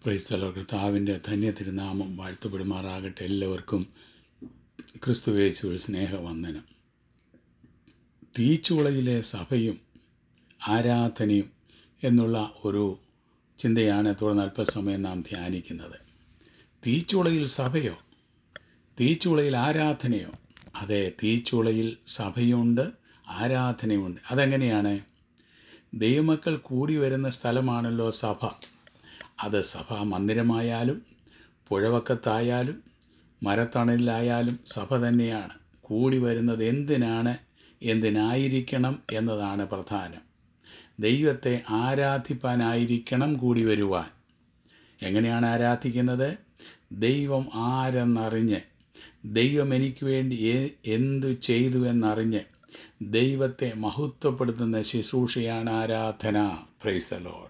ക്രൈസ്തല കർത്താവിൻ്റെ ധന്യ തിരുനാമം വാഴ്ത്തപ്പെടുമാറാകട്ടെ എല്ലാവർക്കും ക്രിസ്തുവേശുവിൽ സ്നേഹവന്ദനം തീച്ചുളയിലെ സഭയും ആരാധനയും എന്നുള്ള ഒരു ചിന്തയാണ് തുടർന്ന് അല്പസമയം നാം ധ്യാനിക്കുന്നത് തീച്ചുളയിൽ സഭയോ തീച്ചുളയിൽ ആരാധനയോ അതെ തീച്ചുളയിൽ സഭയുണ്ട് ആരാധനയുണ്ട് അതെങ്ങനെയാണ് ദൈവമക്കൾ കൂടി വരുന്ന സ്ഥലമാണല്ലോ സഭ അത് സഭാ മന്ദിരമായാലും പുഴവക്കത്തായാലും മരത്തണലിലായാലും സഭ തന്നെയാണ് കൂടി വരുന്നത് എന്തിനാണ് എന്തിനായിരിക്കണം എന്നതാണ് പ്രധാനം ദൈവത്തെ ആരാധിപ്പാനായിരിക്കണം കൂടി വരുവാൻ എങ്ങനെയാണ് ആരാധിക്കുന്നത് ദൈവം ആരെന്നറിഞ്ഞ് ദൈവം എനിക്ക് വേണ്ടി എ- എന്തു ചെയ്തു എന്നറിഞ്ഞ് ദൈവത്തെ മഹത്വപ്പെടുത്തുന്ന ശുശ്രൂഷയാണ് ആരാധന പ്രൈസ് ദ ലോർഡ്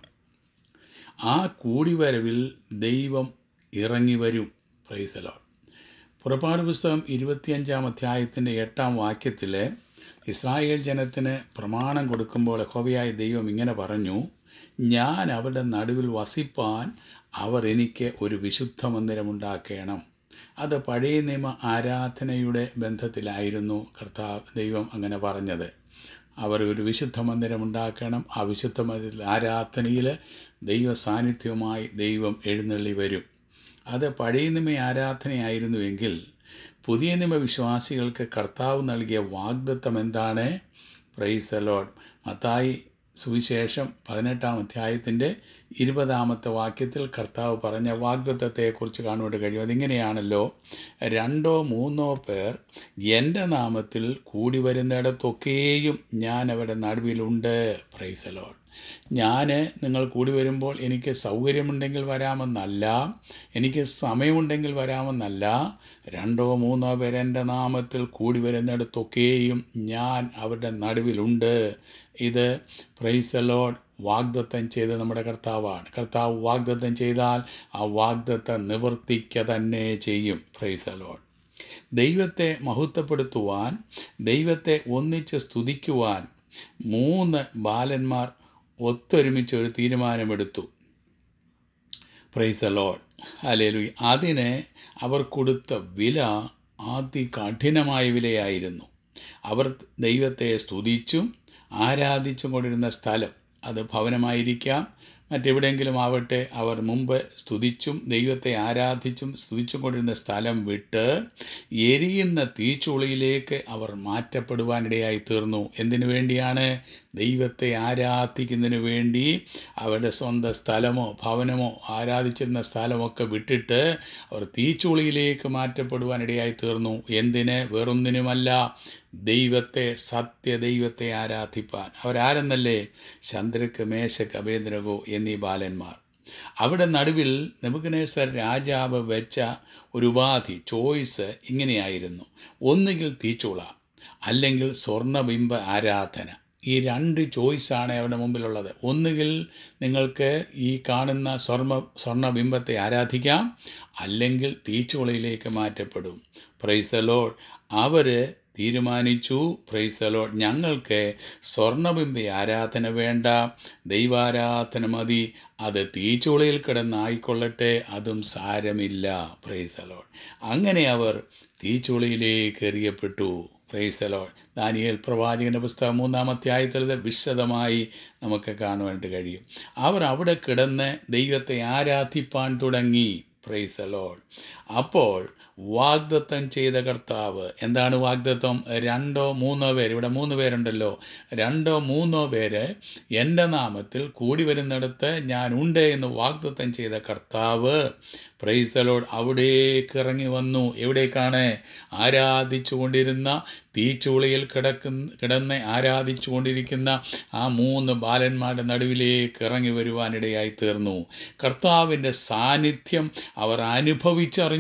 ആ കൂടിവരവിൽ ദൈവം ഇറങ്ങി വരും പ്രൈസ് ദ ലോർഡ് പുറപ്പാട് പുസ്തകം ഇരുപത്തിയഞ്ചാം അധ്യായത്തിൻ്റെ എട്ടാം വാക്യത്തിൽ ഇസ്രായേൽ ജനത്തിന് പ്രമാണം കൊടുക്കുമ്പോൾ യഹോവയായ ദൈവം ഇങ്ങനെ പറഞ്ഞു ഞാൻ അവരുടെ നടുവിൽ വസിപ്പാൻ അവർ എനിക്ക് ഒരു വിശുദ്ധ മന്ദിരമുണ്ടാക്കണം അത് പഴയ നിയമ ആരാധനയുടെ ബന്ധത്തിലായിരുന്നു കർത്താവ് ദൈവം അങ്ങനെ പറഞ്ഞത് അവർ ഒരു വിശുദ്ധ മന്ദിരം ഉണ്ടാക്കണം ആ വിശുദ്ധ മന്ദിരത്തിൽ ആരാധനയിൽ ദൈവ സാന്നിധ്യവുമായി ദൈവം എഴുന്നള്ളി വരും അത് പഴയ നിയമ ആരാധനയായിരുന്നുവെങ്കിൽ പുതിയ നിയമ വിശ്വാസികൾക്ക് കർത്താവ് നൽകിയ വാഗ്ദത്തം എന്താണ് പ്രൈസ് ദ ലോഡ് മത്തായി സുവിശേഷം പതിനെട്ടാം അധ്യായത്തിൻ്റെ ഇരുപതാമത്തെ വാക്യത്തിൽ കർത്താവ് പറഞ്ഞ വാഗ്ദത്തത്തെക്കുറിച്ച് കാണുവാൻ കഴിയും അതിങ്ങനെയാണല്ലോ രണ്ടോ മൂന്നോ പേർ എൻ്റെ നാമത്തിൽ കൂടി വരുന്നിടത്തൊക്കെയും ഞാൻ അവരുടെ നടുവിലുണ്ട് പ്രൈസ് ദ ലോഡ് ഞാൻ നിങ്ങൾ കൂടി വരുമ്പോൾ എനിക്ക് സൗകര്യമുണ്ടെങ്കിൽ വരാമെന്നല്ല എനിക്ക് സമയമുണ്ടെങ്കിൽ വരാമെന്നല്ല രണ്ടോ മൂന്നോ പേർ എൻ്റെ നാമത്തിൽ കൂടി വരുന്നിടത്തൊക്കെയും ഞാൻ അവരുടെ നടുവിലുണ്ട് ഇത് പ്രൈസ് ദ ലോഡ് വാഗ്ദത്തം ചെയ്ത് നമ്മുടെ കർത്താവാണ് കർത്താവ് വാഗ്ദത്തം ചെയ്താൽ ആ വാഗ്ദത്തം നിവർത്തിക്ക തന്നെ ചെയ്യും പ്രൈസ് ദ ലോഡ് ദൈവത്തെ മഹത്വപ്പെടുത്തുവാൻ ദൈവത്തെ ഒന്നിച്ച് സ്തുതിക്കുവാൻ മൂന്ന് ബാലന്മാർ ഒത്തൊരുമിച്ച് ഒരു തീരുമാനമെടുത്തു പ്രൈസ് ദ ലോഡ് അല്ലേലു അതിന് അവർ കൊടുത്ത വില അതികഠിനമായ വിലയായിരുന്നു അവർ ദൈവത്തെ സ്തുതിച്ചും ആരാധിച്ചും കൊണ്ടിരുന്ന സ്ഥലം അത് ഭവനമായിരിക്കാം മറ്റെവിടെയെങ്കിലും ആവട്ടെ അവർ മുമ്പ് സ്തുതിച്ചും ദൈവത്തെ ആരാധിച്ചും സ്തുതിച്ചും കൊണ്ടിരുന്ന സ്ഥലം വിട്ട് എരിയുന്ന തീച്ചുളിയിലേക്ക് അവർ മാറ്റപ്പെടുവാനിടയായി തീർന്നു എന്തിനു വേണ്ടിയാണ് ദൈവത്തെ ആരാധിക്കുന്നതിന് വേണ്ടി അവരുടെ സ്വന്തം സ്ഥലമോ ഭവനമോ ആരാധിച്ചിരുന്ന സ്ഥലമൊക്കെ വിട്ടിട്ട് അവർ തീച്ചുളിയിലേക്ക് മാറ്റപ്പെടുവാനിടയായി തീർന്നു എന്തിന് വേറൊന്നിനുമല്ല ദൈവത്തെ സത്യദൈവത്തെ ആരാധിപ്പാൻ അവരാരെന്നല്ലേ ചന്ദ്രക്ക് മേശക്ക് അഭേന്ദ്രകോ എന്നീ ബാലന്മാർ അവിടെ നടുവിൽ നെബുക്കനേസർ രാജാവ് വെച്ച ഒരു ഉപാധി ചോയ്സ് ഇങ്ങനെയായിരുന്നു ഒന്നുകിൽ തീച്ചുള അല്ലെങ്കിൽ സ്വർണ്ണബിംബ ആരാധന ഈ രണ്ട് ചോയ്സാണ് അവിടെ മുമ്പിലുള്ളത് ഒന്നുകിൽ നിങ്ങൾക്ക് ഈ കാണുന്ന സ്വർണ്ണ സ്വർണ്ണബിംബത്തെ ആരാധിക്കാം അല്ലെങ്കിൽ തീച്ചുളയിലേക്ക് മാറ്റപ്പെടും പ്രൈസ് ലോഡ് അവർ തീരുമാനിച്ചു പ്രൈസലോ ഞങ്ങൾക്ക് സ്വർണ്ണബിംബ ആരാധന വേണ്ട ദൈവാരാധന മതി അത് തീച്ചുളയിൽ കിടന്നായിക്കൊള്ളട്ടെ അതും സാരമില്ല പ്രൈസലോ അങ്ങനെ അവർ തീച്ചുളയിലേക്ക് എറിയപ്പെട്ടു പ്രൈസലോ ദാനിയേൽ പ്രവാചകൻ്റെ പുസ്തകം മൂന്നാം അധ്യായത്തിൽ ഇത് വിശദമായി നമുക്ക് കാണുവാനായിട്ട് കഴിയും അവർ അവിടെ കിടന്ന് ദൈവത്തെ ആരാധിപ്പാൻ തുടങ്ങി പ്രൈസ് ലോഡ് അപ്പോൾ വാഗ്ദത്തം ചെയ്ത കർത്താവ് എന്താണ് വാഗ്ദത്തം രണ്ടോ മൂന്നോ പേര് ഇവിടെ മൂന്ന് പേരുണ്ടല്ലോ രണ്ടോ മൂന്നോ പേര് എൻ്റെ നാമത്തിൽ കൂടി വരുന്നിടത്ത് ഞാൻ ഉണ്ട് എന്ന് വാഗ്ദത്തം ചെയ്ത കർത്താവ് പ്രൈസ് ലോഡ് അവിടേക്ക് ഇറങ്ങി വന്നു എവിടേക്കാണ് ആരാധിച്ചു കൊണ്ടിരുന്ന തീച്ചുളിയിൽ കിടക്കുന്ന കിടന്ന് ആരാധിച്ചു കൊണ്ടിരിക്കുന്ന ആ മൂന്ന് ബാലന്മാരുടെ നടുവിലേക്ക് ഇറങ്ങി വരുവാനിടയായി തീർന്നു കർത്താവിൻ്റെ സാന്നിധ്യം അവർ അനുഭവിച്ചറിഞ്ഞു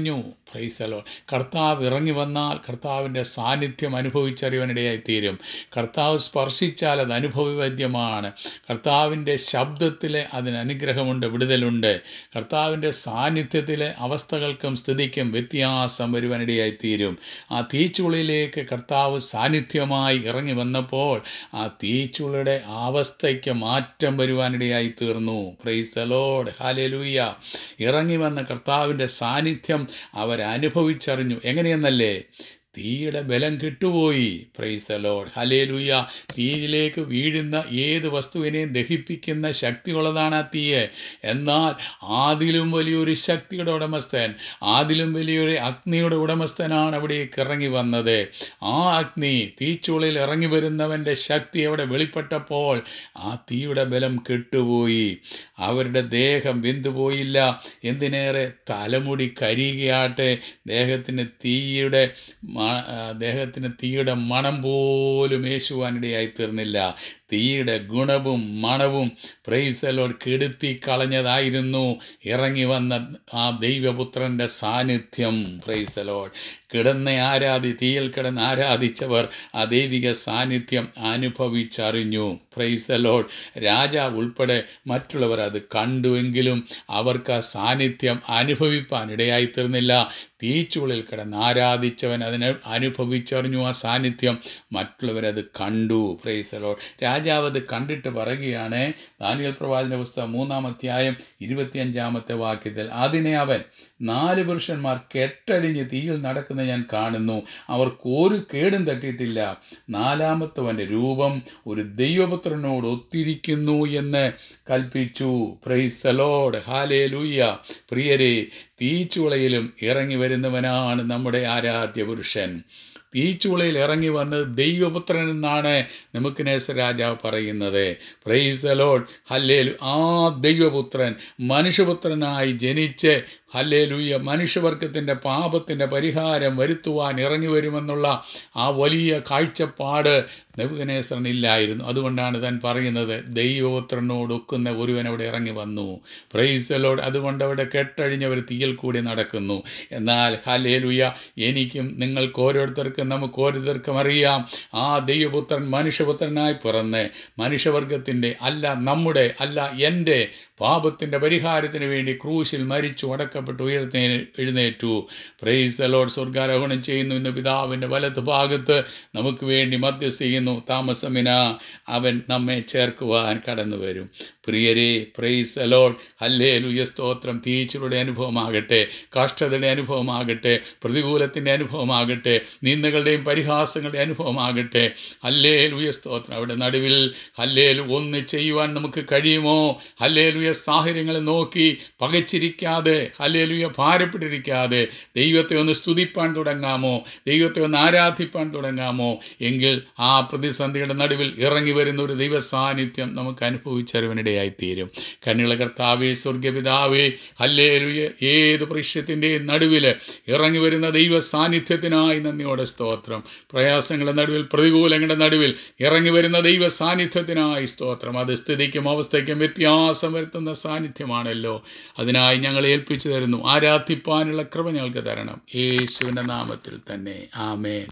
പ്രൈസലോ കർത്താവ് ഇറങ്ങി വന്നാൽ കർത്താവിൻ്റെ സാന്നിധ്യം അനുഭവിച്ചറിയുവാനിടയായി തീരും കർത്താവ് സ്പർശിച്ചാൽ അത് അനുഭവവേദ്യമാണ് കർത്താവിൻ്റെ ശബ്ദത്തിൽ അതിന് അനുഗ്രഹമുണ്ട് വിടുതലുണ്ട് കർത്താവിൻ്റെ സാന്നിധ്യത്തിലെ അവസ്ഥകൾക്കും സ്ഥിതിക്കും വ്യത്യാസം വരുവാനിടയായി തീരും ആ തീച്ചുളിയിലേക്ക് കർത്താവ് സാന്നിധ്യമായി ഇറങ്ങി വന്നപ്പോൾ ആ തീച്ചുളിയുടെ അവസ്ഥയ്ക്ക് മാറ്റം വരുവാനിടയായി തീർന്നു പ്രൈസ് ദ ലോഡ് ഹാലേലൂയ ഇറങ്ങി വന്ന കർത്താവിൻ്റെ സാന്നിധ്യം അവരനുഭവിച്ചറിഞ്ഞു എങ്ങനെയെന്നല്ലേ തീയുടെ ബലം കിട്ടുപോയി പ്രൈസ് ദ ലോഡ് ഹലേലൂയ തീയിലേക്ക് വീഴുന്ന ഏത് വസ്തുവിനെയും ദഹിപ്പിക്കുന്ന ശക്തിയുള്ളതാണ് ആ തീയെ എന്നാൽ ആദിലും വലിയൊരു ശക്തിയുടെ ഉടമസ്ഥൻ ആദിലും വലിയൊരു അഗ്നിയുടെ ഉടമസ്ഥനാണ് അവിടേക്ക് ഇറങ്ങി വന്നത് ആ അഗ്നി തീച്ചുളയിൽ ഇറങ്ങി വരുന്നവൻ്റെ ശക്തി അവിടെ വെളിപ്പെട്ടപ്പോൾ ആ തീയുടെ ബലം കെട്ടുപോയി അവരുടെ ദേഹം വെന്തുപോയില്ല എന്തിനേറെ തലമുടി കരിയുകയാട്ടെ ദേഹത്തിന് തീയുടെ മ- ആ, ദേഹത്തിന് തീയുടെ മണം പോലും യേശുവാനിടയായി തീർന്നില്ല തീയുടെ ഗുണവും മണവും പ്രൈസലോട് കെടുത്തി കളഞ്ഞതായിരുന്നു ഇറങ്ങി വന്ന ആ ദൈവപുത്രൻ്റെ സാന്നിധ്യം പ്രൈസലോട് കിടന്ന് ആരാധി തീയിൽ കിടന്ന് ആരാധിച്ചവർ ആ ദൈവിക സാന്നിധ്യം അനുഭവിച്ചറിഞ്ഞു പ്രൈസലോട് രാജാവ് ഉൾപ്പെടെ മറ്റുള്ളവർ അത് കണ്ടുവെങ്കിലും അവർക്ക് ആ സാന്നിധ്യം അനുഭവിപ്പാൻ ഇടയായി തീർന്നില്ല തീച്ചുള്ളിൽ കിടന്ന് ആരാധിച്ചവൻ അതിനെ അനുഭവിച്ചറിഞ്ഞു ആ സാന്നിധ്യം മറ്റുള്ളവരത് കണ്ടു പ്രൈസലോട് രാജാവ് അത് കണ്ടിട്ട് പറയുകയാണ് ദാനിയൽ പ്രവാചന പുസ്തകം മൂന്നാം അധ്യായം ഇരുപത്തിയഞ്ചാമത്തെ വാക്യത്തിൽ അതിനെ അവൻ നാല് പുരുഷന്മാർ കെട്ടഴിഞ്ഞ് തീയിൽ നടക്കുന്ന ഞാൻ കാണുന്നു അവർക്ക് ഒരു കേടും തട്ടിയിട്ടില്ല നാലാമത്തവൻ്റെ രൂപം ഒരു ദൈവപുത്രനോട് ഒത്തിരിക്കുന്നു എന്ന് കൽപ്പിച്ചു പ്രൈസലോഡ് ഹാലേ ലൂയ്യ പ്രിയരെ തീച്ചുളയിലും ഇറങ്ങി വരുന്നവനാണ് നമ്മുടെ ആരാധ്യ പുരുഷൻ തീച്ചുളയിൽ ഇറങ്ങി വന്നത് ദൈവപുത്രൻ എന്നാണ് നമുക്ക് രാജാവ് പറയുന്നത് പ്രൈസ് ദ ലോഡ് ഹല്ലേലു ആ ദൈവപുത്രൻ മനുഷ്യപുത്രനായി ജനിച്ച് ഹല്ലേലൂയ മനുഷ്യവർഗത്തിൻ്റെ പാപത്തിൻ്റെ പരിഹാരം വരുത്തുവാൻ ഇറങ്ങി വരുമെന്നുള്ള ആ വലിയ കാഴ്ചപ്പാട് നെബുകനേശ്വരനില്ലായിരുന്നു അതുകൊണ്ടാണ് താൻ പറയുന്നത് ദൈവപുത്രനോട് ഒക്കുന്ന ഒരുവൻ അവിടെ ഇറങ്ങി വന്നു പ്രൈസലോട് അതുകൊണ്ട് അവിടെ കെട്ടഴിഞ്ഞവർ തീയിൽ കൂടി നടക്കുന്നു എന്നാൽ ഹലേലുയ എനിക്കും നിങ്ങൾക്ക് ഓരോരുത്തർക്കും നമുക്ക് ഓരോരുത്തർക്കും അറിയാം ആ ദൈവപുത്രൻ മനുഷ്യപുത്രനായി പിറന്ന് മനുഷ്യവർഗത്തിൻ്റെ അല്ല നമ്മുടെ അല്ല എൻ്റെ പാപത്തിൻ്റെ പരിഹാരത്തിന് വേണ്ടി ക്രൂശിൽ മരിച്ചു അടക്കപ്പെട്ട് ഉയർത്തേ എഴുന്നേറ്റു പ്രൈസ് ദ ലോഡ് സ്വർഗാരോഹണം ചെയ്യുന്നു ഇന്ന് പിതാവിൻ്റെ വലത്ത് ഭാഗത്ത് നമുക്ക് വേണ്ടി മധ്യസ്ഥ ചെയ്യുന്നു താമസമിന അവൻ നമ്മെ ചേർക്കുവാൻ കടന്നു വരും പ്രിയരെ പ്രൈസ് ദ ലോഡ് ഹല്ലേ ലുയ സ്തോത്രം തീച്ചുരുടെ അനുഭവമാകട്ടെ കഷ്ടതയുടെ അനുഭവമാകട്ടെ പ്രതികൂലത്തിൻ്റെ അനുഭവമാകട്ടെ നിന്ദകളുടെയും പരിഹാസങ്ങളുടെ അനുഭവമാകട്ടെ ഹല്ലേ ലുയ സ്തോത്രം അവിടെ നടുവിൽ ഹല്ലേലു ഒന്ന് ചെയ്യുവാൻ നമുക്ക് കഴിയുമോ ഹല്ലേലുയ സാഹചര്യങ്ങളെ നോക്കി പകച്ചിരിക്കാതെ ഹല്ലേലുയ ഭാരപ്പെട്ടിരിക്കാതെ ദൈവത്തെ ഒന്ന് സ്തുതിപ്പാൻ തുടങ്ങാമോ ദൈവത്തെ ഒന്ന് ആരാധിപ്പാൻ തുടങ്ങാമോ എങ്കിൽ ആ പ്രതിസന്ധിയുടെ നടുവിൽ ഇറങ്ങി വരുന്ന ഒരു ദൈവ സാന്നിധ്യം നമുക്ക് അനുഭവിച്ചറിവനിടയായിത്തീരും കന്നുള്ള കർത്താവേ സ്വർഗപിതാവേ ഹല്ലേലുയ ഏത് പ്രശ്നത്തിൻ്റെയും നടുവിൽ ഇറങ്ങി വരുന്ന ദൈവ സാന്നിധ്യത്തിനായി നന്ദിയോടെ സ്തോത്രം പ്രയാസങ്ങളുടെ നടുവിൽ പ്രതികൂലങ്ങളുടെ നടുവിൽ ഇറങ്ങി വരുന്ന ദൈവ സാന്നിധ്യത്തിനായി സ്തോത്രം അത് സ്ഥിതിക്കും അവസ്ഥയ്ക്കും വ്യത്യാസം വരുത്തുന്ന സാന്നിധ്യമാണല്ലോ അതിനായി ഞങ്ങൾ ഏൽപ്പിച്ചു തരുന്നു ആരാധിപ്പാനുള്ള കൃപ ഞങ്ങൾക്ക് തരണം യേശുവിൻ്റെ നാമത്തിൽ തന്നെ ആമേൻ